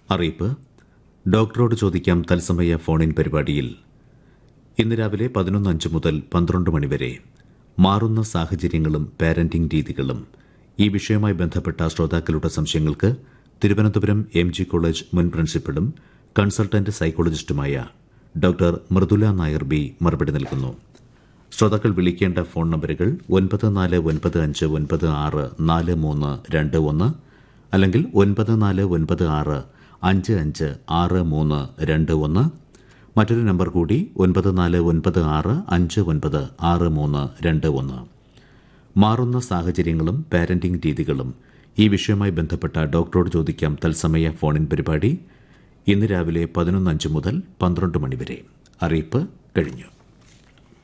അറിയിപ്പ് ഡോക്ടറോട് ചോദിക്കാം തത്സമയ ഫോണിൻ പരിപാടിയിൽ ഇന്ന് രാവിലെ പതിനൊന്ന് അഞ്ച് മുതൽ പന്ത്രണ്ട് മണിവരെ മാറുന്ന സാഹചര്യങ്ങളും പാരന്റിംഗ് രീതികളും ഈ വിഷയവുമായി ബന്ധപ്പെട്ട ശ്രോതാക്കളുടെ സംശയങ്ങൾക്ക് തിരുവനന്തപുരം എം ജി കോളേജ് മുൻ പ്രിൻസിപ്പലും കൺസൾട്ടന്റ് സൈക്കോളജിസ്റ്റുമായ ഡോക്ടർ മൃദുല നായർ ബി മറുപടി നൽകുന്നു ശ്രോതാക്കൾ വിളിക്കേണ്ട ഫോൺ നമ്പറുകൾ ഒൻപത് നാല് ഒൻപത് അഞ്ച് ഒൻപത് ആറ് നാല് മൂന്ന് രണ്ട് ഒന്ന് അല്ലെങ്കിൽ ഒൻപത് നാല് ഒൻപത് ആറ് അഞ്ച് അഞ്ച് ആറ് മൂന്ന് രണ്ട് ഒന്ന് മറ്റൊരു നമ്പർ കൂടി ഒൻപത് നാല് ഒൻപത് ആറ് അഞ്ച് ഒൻപത് ആറ് മൂന്ന് രണ്ട് ഒന്ന് മാറുന്ന സാഹചര്യങ്ങളും പാരന്റിംഗ് രീതികളും ഈ വിഷയവുമായി ബന്ധപ്പെട്ട ഡോക്ടറോട് ചോദിക്കാം തത്സമയ ഫോണിൻ പരിപാടി ഇന്ന് രാവിലെ പതിനൊന്ന് അഞ്ച് മുതൽ പന്ത്രണ്ട് മണിവരെ അറിയിപ്പ് കഴിഞ്ഞു